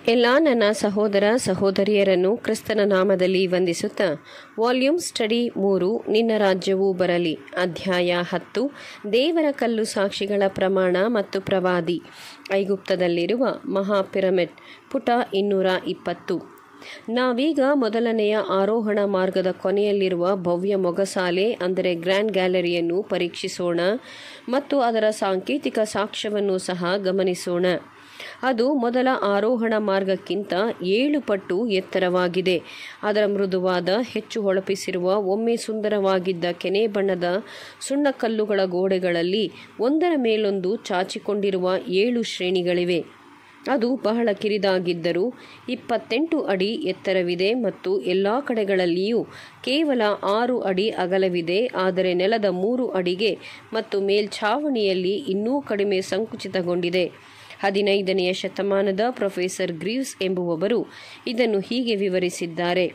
ಎಲ್ಲ ನನ್ನ ಸಹೋದರ ಸಹೋದರಿಯರನ್ನು ಕ್ರಿಸ್ತನ ನಾಮದಲ್ಲಿ ವಂದಿಸುತ್ತಾ ವಾಲ್ಯೂಮ್ ಸ್ಟಡಿ ಮೂರು ನಿನ್ನ ರಾಜ್ಯವೂ ಬರಲಿ ಅಧ್ಯಾಯ ಹತ್ತು ದೇವರ ಕಲ್ಲು ಸಾಕ್ಷಿಗಳ ಪ್ರಮಾಣ ಮತ್ತು ಪ್ರವಾದಿ ಐಗುಪ್ತದಲ್ಲಿರುವ ಮಹಾ ಪಿರಮಿಡ್ ಪುಟ ಇನ್ನೂರ ಇಪ್ಪತ್ತು ನಾವೀಗ ಮೊದಲನೆಯ ಆರೋಹಣ ಮಾರ್ಗದ ಕೊನೆಯಲ್ಲಿರುವ ಭವ್ಯ ಮೊಗಸಾಲೆ ಅಂದರೆ ಗ್ರ್ಯಾಂಡ್ ಗ್ಯಾಲರಿಯನ್ನು ಪರೀಕ್ಷಿಸೋಣ ಮತ್ತು ಅದರ ಸಾಂಕೇತಿಕ ಸಾಕ್ಷ್ಯವನ್ನು ಸಹ ಗಮನಿಸೋಣ ಅದು ಮೊದಲ ಆರೋಹಣ ಮಾರ್ಗಕ್ಕಿಂತ ಏಳು ಪಟ್ಟು ಎತ್ತರವಾಗಿದೆ ಅದರ ಮೃದುವಾದ ಹೆಚ್ಚು ಹೊಳಪಿಸಿರುವ ಒಮ್ಮೆ ಸುಂದರವಾಗಿದ್ದ ಕೆನೆ ಬಣ್ಣದ ಸುಣ್ಣಕಲ್ಲುಗಳ ಗೋಡೆಗಳಲ್ಲಿ ಒಂದರ ಮೇಲೊಂದು ಚಾಚಿಕೊಂಡಿರುವ ಏಳು ಶ್ರೇಣಿಗಳಿವೆ ಅದು ಬಹಳ ಕಿರಿದಾಗಿದ್ದರೂ ಇಪ್ಪತ್ತೆಂಟು ಅಡಿ ಎತ್ತರವಿದೆ ಮತ್ತು ಎಲ್ಲ ಕಡೆಗಳಲ್ಲಿಯೂ ಕೇವಲ ಆರು ಅಡಿ ಅಗಲವಿದೆ ಆದರೆ ನೆಲದ ಮೂರು ಅಡಿಗೆ ಮತ್ತು ಮೇಲ್ಛಾವಣಿಯಲ್ಲಿ ಇನ್ನೂ ಕಡಿಮೆ ಸಂಕುಚಿತಗೊಂಡಿದೆ ಹದಿನೈದನೆಯ ಶತಮಾನದ ಪ್ರೊಫೆಸರ್ ಗ್ರೀವ್ಸ್ ಎಂಬುವವರು ಇದನ್ನು ಹೀಗೆ ವಿವರಿಸಿದ್ದಾರೆ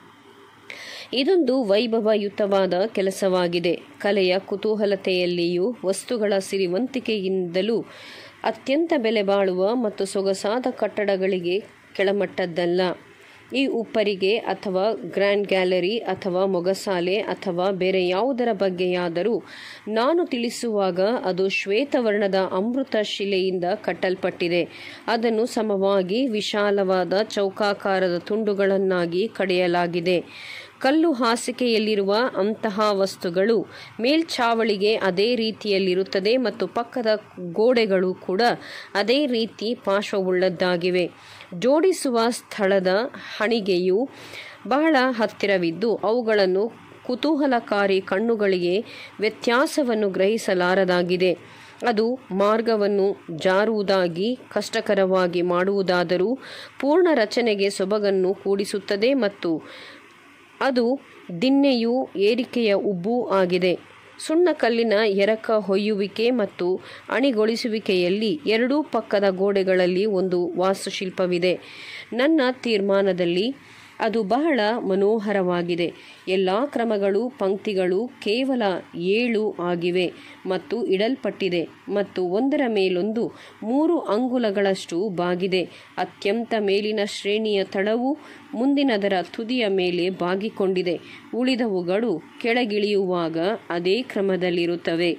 ಇದೊಂದು ವೈಭವಯುತವಾದ ಕೆಲಸವಾಗಿದೆ ಕಲೆಯ ಕುತೂಹಲತೆಯಲ್ಲಿಯೂ ವಸ್ತುಗಳ ಸಿರಿವಂತಿಕೆಯಿಂದಲೂ ಅತ್ಯಂತ ಬೆಲೆ ಬಾಳುವ ಮತ್ತು ಸೊಗಸಾದ ಕಟ್ಟಡಗಳಿಗೆ ಕೆಳಮಟ್ಟದ್ದಲ್ಲ ಈ ಉಪ್ಪರಿಗೆ ಅಥವಾ ಗ್ರ್ಯಾಂಡ್ ಗ್ಯಾಲರಿ ಅಥವಾ ಮೊಗಸಾಲೆ ಅಥವಾ ಬೇರೆ ಯಾವುದರ ಬಗ್ಗೆಯಾದರೂ ನಾನು ತಿಳಿಸುವಾಗ ಅದು ಶ್ವೇತವರ್ಣದ ಅಮೃತ ಶಿಲೆಯಿಂದ ಕಟ್ಟಲ್ಪಟ್ಟಿದೆ ಅದನ್ನು ಸಮವಾಗಿ ವಿಶಾಲವಾದ ಚೌಕಾಕಾರದ ತುಂಡುಗಳನ್ನಾಗಿ ಕಡೆಯಲಾಗಿದೆ ಕಲ್ಲು ಹಾಸಿಗೆಯಲ್ಲಿರುವ ಅಂತಹ ವಸ್ತುಗಳು ಮೇಲ್ಛಾವಳಿಗೆ ಅದೇ ರೀತಿಯಲ್ಲಿರುತ್ತದೆ ಮತ್ತು ಪಕ್ಕದ ಗೋಡೆಗಳು ಕೂಡ ಅದೇ ರೀತಿ ಪಾರ್ಶ್ವವುಳ್ಳದ್ದಾಗಿವೆ ಜೋಡಿಸುವ ಸ್ಥಳದ ಹಣಿಗೆಯು ಬಹಳ ಹತ್ತಿರವಿದ್ದು ಅವುಗಳನ್ನು ಕುತೂಹಲಕಾರಿ ಕಣ್ಣುಗಳಿಗೆ ವ್ಯತ್ಯಾಸವನ್ನು ಗ್ರಹಿಸಲಾರದಾಗಿದೆ ಅದು ಮಾರ್ಗವನ್ನು ಜಾರುವುದಾಗಿ ಕಷ್ಟಕರವಾಗಿ ಮಾಡುವುದಾದರೂ ಪೂರ್ಣ ರಚನೆಗೆ ಸೊಬಗನ್ನು ಕೂಡಿಸುತ್ತದೆ ಮತ್ತು ಅದು ದಿನ್ನೆಯು ಏರಿಕೆಯ ಉಬ್ಬು ಆಗಿದೆ ಸುಣ್ಣಕಲ್ಲಿನ ಎರಕ ಹೊಯ್ಯುವಿಕೆ ಮತ್ತು ಅಣಿಗೊಳಿಸುವಿಕೆಯಲ್ಲಿ ಎರಡೂ ಪಕ್ಕದ ಗೋಡೆಗಳಲ್ಲಿ ಒಂದು ವಾಸ್ತುಶಿಲ್ಪವಿದೆ ನನ್ನ ತೀರ್ಮಾನದಲ್ಲಿ ಅದು ಬಹಳ ಮನೋಹರವಾಗಿದೆ ಎಲ್ಲ ಕ್ರಮಗಳು ಪಂಕ್ತಿಗಳು ಕೇವಲ ಏಳು ಆಗಿವೆ ಮತ್ತು ಇಡಲ್ಪಟ್ಟಿದೆ ಮತ್ತು ಒಂದರ ಮೇಲೊಂದು ಮೂರು ಅಂಗುಲಗಳಷ್ಟು ಬಾಗಿದೆ ಅತ್ಯಂತ ಮೇಲಿನ ಶ್ರೇಣಿಯ ತಳವು ಮುಂದಿನದರ ತುದಿಯ ಮೇಲೆ ಬಾಗಿಕೊಂಡಿದೆ ಉಳಿದವುಗಳು ಕೆಳಗಿಳಿಯುವಾಗ ಅದೇ ಕ್ರಮದಲ್ಲಿರುತ್ತವೆ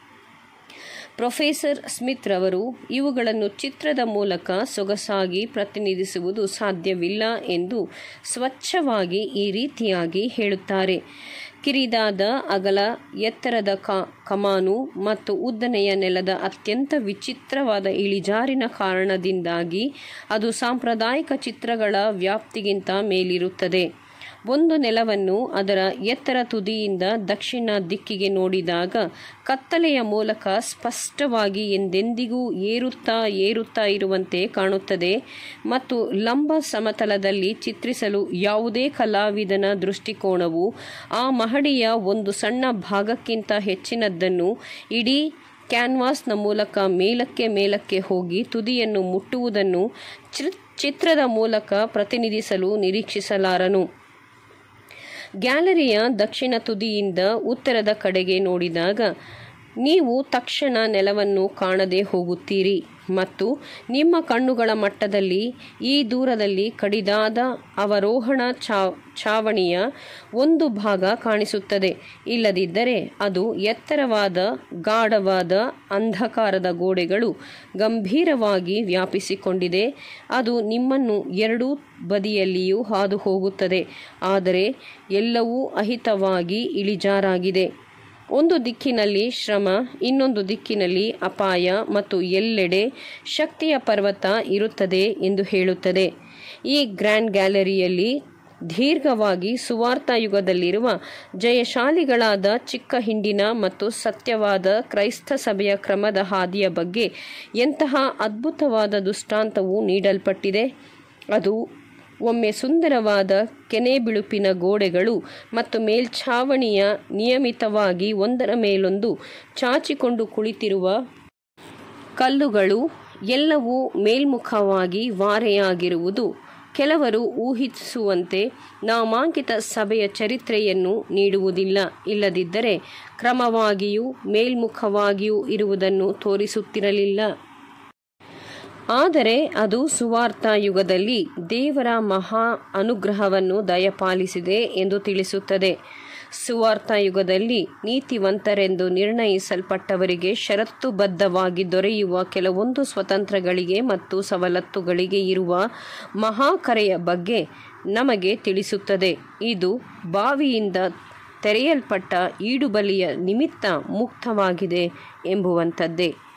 ಪ್ರೊಫೆಸರ್ ಸ್ಮಿತ್ ರವರು ಇವುಗಳನ್ನು ಚಿತ್ರದ ಮೂಲಕ ಸೊಗಸಾಗಿ ಪ್ರತಿನಿಧಿಸುವುದು ಸಾಧ್ಯವಿಲ್ಲ ಎಂದು ಸ್ವಚ್ಛವಾಗಿ ಈ ರೀತಿಯಾಗಿ ಹೇಳುತ್ತಾರೆ ಕಿರಿದಾದ ಅಗಲ ಎತ್ತರದ ಕಮಾನು ಮತ್ತು ಉದ್ದನೆಯ ನೆಲದ ಅತ್ಯಂತ ವಿಚಿತ್ರವಾದ ಇಳಿಜಾರಿನ ಕಾರಣದಿಂದಾಗಿ ಅದು ಸಾಂಪ್ರದಾಯಿಕ ಚಿತ್ರಗಳ ವ್ಯಾಪ್ತಿಗಿಂತ ಮೇಲಿರುತ್ತದೆ ಒಂದು ನೆಲವನ್ನು ಅದರ ಎತ್ತರ ತುದಿಯಿಂದ ದಕ್ಷಿಣ ದಿಕ್ಕಿಗೆ ನೋಡಿದಾಗ ಕತ್ತಲೆಯ ಮೂಲಕ ಸ್ಪಷ್ಟವಾಗಿ ಎಂದೆಂದಿಗೂ ಏರುತ್ತಾ ಏರುತ್ತಾ ಇರುವಂತೆ ಕಾಣುತ್ತದೆ ಮತ್ತು ಲಂಬ ಸಮತಲದಲ್ಲಿ ಚಿತ್ರಿಸಲು ಯಾವುದೇ ಕಲಾವಿದನ ದೃಷ್ಟಿಕೋನವು ಆ ಮಹಡಿಯ ಒಂದು ಸಣ್ಣ ಭಾಗಕ್ಕಿಂತ ಹೆಚ್ಚಿನದ್ದನ್ನು ಇಡೀ ಕ್ಯಾನ್ವಾಸ್ನ ಮೂಲಕ ಮೇಲಕ್ಕೆ ಮೇಲಕ್ಕೆ ಹೋಗಿ ತುದಿಯನ್ನು ಮುಟ್ಟುವುದನ್ನು ಚಿತ್ರದ ಮೂಲಕ ಪ್ರತಿನಿಧಿಸಲು ನಿರೀಕ್ಷಿಸಲಾರನು ಗ್ಯಾಲರಿಯ ದಕ್ಷಿಣ ತುದಿಯಿಂದ ಉತ್ತರದ ಕಡೆಗೆ ನೋಡಿದಾಗ ನೀವು ತಕ್ಷಣ ನೆಲವನ್ನು ಕಾಣದೆ ಹೋಗುತ್ತೀರಿ ಮತ್ತು ನಿಮ್ಮ ಕಣ್ಣುಗಳ ಮಟ್ಟದಲ್ಲಿ ಈ ದೂರದಲ್ಲಿ ಕಡಿದಾದ ಅವರೋಹಣ ಚಾ ಛಾವಣಿಯ ಒಂದು ಭಾಗ ಕಾಣಿಸುತ್ತದೆ ಇಲ್ಲದಿದ್ದರೆ ಅದು ಎತ್ತರವಾದ ಗಾಢವಾದ ಅಂಧಕಾರದ ಗೋಡೆಗಳು ಗಂಭೀರವಾಗಿ ವ್ಯಾಪಿಸಿಕೊಂಡಿದೆ ಅದು ನಿಮ್ಮನ್ನು ಎರಡೂ ಬದಿಯಲ್ಲಿಯೂ ಹಾದು ಹೋಗುತ್ತದೆ ಆದರೆ ಎಲ್ಲವೂ ಅಹಿತವಾಗಿ ಇಳಿಜಾರಾಗಿದೆ ಒಂದು ದಿಕ್ಕಿನಲ್ಲಿ ಶ್ರಮ ಇನ್ನೊಂದು ದಿಕ್ಕಿನಲ್ಲಿ ಅಪಾಯ ಮತ್ತು ಎಲ್ಲೆಡೆ ಶಕ್ತಿಯ ಪರ್ವತ ಇರುತ್ತದೆ ಎಂದು ಹೇಳುತ್ತದೆ ಈ ಗ್ರ್ಯಾಂಡ್ ಗ್ಯಾಲರಿಯಲ್ಲಿ ದೀರ್ಘವಾಗಿ ಸುವಾರ್ಥ ಯುಗದಲ್ಲಿರುವ ಜಯಶಾಲಿಗಳಾದ ಚಿಕ್ಕ ಹಿಂಡಿನ ಮತ್ತು ಸತ್ಯವಾದ ಕ್ರೈಸ್ತ ಸಭೆಯ ಕ್ರಮದ ಹಾದಿಯ ಬಗ್ಗೆ ಎಂತಹ ಅದ್ಭುತವಾದ ದೃಷ್ಟಾಂತವು ನೀಡಲ್ಪಟ್ಟಿದೆ ಅದು ಒಮ್ಮೆ ಸುಂದರವಾದ ಕೆನೆ ಬಿಳುಪಿನ ಗೋಡೆಗಳು ಮತ್ತು ಮೇಲ್ಛಾವಣಿಯ ನಿಯಮಿತವಾಗಿ ಒಂದರ ಮೇಲೊಂದು ಚಾಚಿಕೊಂಡು ಕುಳಿತಿರುವ ಕಲ್ಲುಗಳು ಎಲ್ಲವೂ ಮೇಲ್ಮುಖವಾಗಿ ವಾರೆಯಾಗಿರುವುದು ಕೆಲವರು ಊಹಿಸುವಂತೆ ನಾಮಾಂಕಿತ ಸಭೆಯ ಚರಿತ್ರೆಯನ್ನು ನೀಡುವುದಿಲ್ಲ ಇಲ್ಲದಿದ್ದರೆ ಕ್ರಮವಾಗಿಯೂ ಮೇಲ್ಮುಖವಾಗಿಯೂ ಇರುವುದನ್ನು ತೋರಿಸುತ್ತಿರಲಿಲ್ಲ ಆದರೆ ಅದು ಸುವಾರ್ಥ ಯುಗದಲ್ಲಿ ದೇವರ ಮಹಾ ಅನುಗ್ರಹವನ್ನು ದಯಪಾಲಿಸಿದೆ ಎಂದು ತಿಳಿಸುತ್ತದೆ ಸುವಾರ್ಥ ಯುಗದಲ್ಲಿ ನೀತಿವಂತರೆಂದು ನಿರ್ಣಯಿಸಲ್ಪಟ್ಟವರಿಗೆ ಷರತ್ತುಬದ್ಧವಾಗಿ ದೊರೆಯುವ ಕೆಲವೊಂದು ಸ್ವತಂತ್ರಗಳಿಗೆ ಮತ್ತು ಸವಲತ್ತುಗಳಿಗೆ ಇರುವ ಮಹಾಕರೆಯ ಬಗ್ಗೆ ನಮಗೆ ತಿಳಿಸುತ್ತದೆ ಇದು ಬಾವಿಯಿಂದ ತೆರೆಯಲ್ಪಟ್ಟ ಈಡುಬಲಿಯ ನಿಮಿತ್ತ ಮುಕ್ತವಾಗಿದೆ ಎಂಬುವಂಥದ್ದೇ